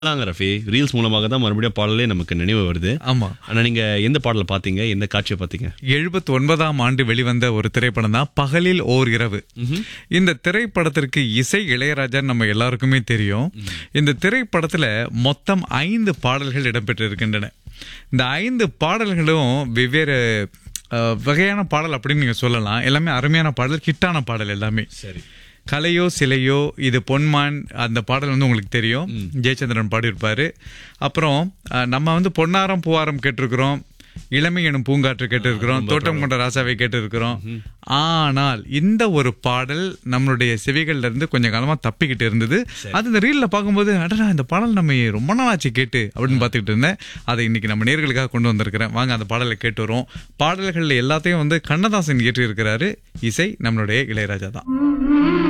தாங்க ரஃபி ரீல்ஸ் மூலமாக தான் மறுபடியும் பாடலே நமக்கு நினைவு வருது ஆமா ஆனா நீங்க எந்த பாடலை பாத்தீங்க எந்த காட்சியை பாத்தீங்க எழுபத்தி ஒன்பதாம் ஆண்டு வெளிவந்த ஒரு திரைப்படம் தான் பகலில் ஓர் இரவு இந்த திரைப்படத்திற்கு இசை இளையராஜா நம்ம எல்லாருக்குமே தெரியும் இந்த திரைப்படத்துல மொத்தம் ஐந்து பாடல்கள் இடம்பெற்று இருக்கின்றன இந்த ஐந்து பாடல்களும் வெவ்வேறு அஹ், வகையான பாடல் அப்படின்னு நீங்க சொல்லலாம் எல்லாமே அருமையான பாடல் ஹிட்டான பாடல் எல்லாமே சரி கலையோ சிலையோ இது பொன்மான் அந்த பாடல் வந்து உங்களுக்கு தெரியும் ஜெயச்சந்திரன் பாடியிருப்பாரு அப்புறம் அஹ், நம்ம வந்து பொன்னாரம் பூவாரம் கேட்டிருக்கிறோம் இளமை எனும் பூங்காற்று கேட்டிருக்கிறோம் தோட்டம் கொண்ட ராசாவை கேட்டிருக்கிறோம் ஆனால் இந்த ஒரு பாடல் நம்மளுடைய செவிகள்ல இருந்து கொஞ்சம் காலமா தப்பிக்கிட்டு இருந்தது அது இந்த ரீல்ல பார்க்கும்போது அடடா இந்த பாடல் நம்ம ரொம்ப நாள் ஆச்சு கேட்டு அப்படின்னு பார்த்துக்கிட்டு இருந்தேன் அதை இன்னைக்கு நம்ம நேர்களுக்காக கொண்டு வந்திருக்கிறேன் வாங்க அந்த பாடலை கேட்டு வருவோம் பாடல்கள் எல்லாத்தையும் வந்து கண்ணதாசன் இயற்றி இருக்கிறாரு இசை நம்மளுடைய இளையராஜா தான்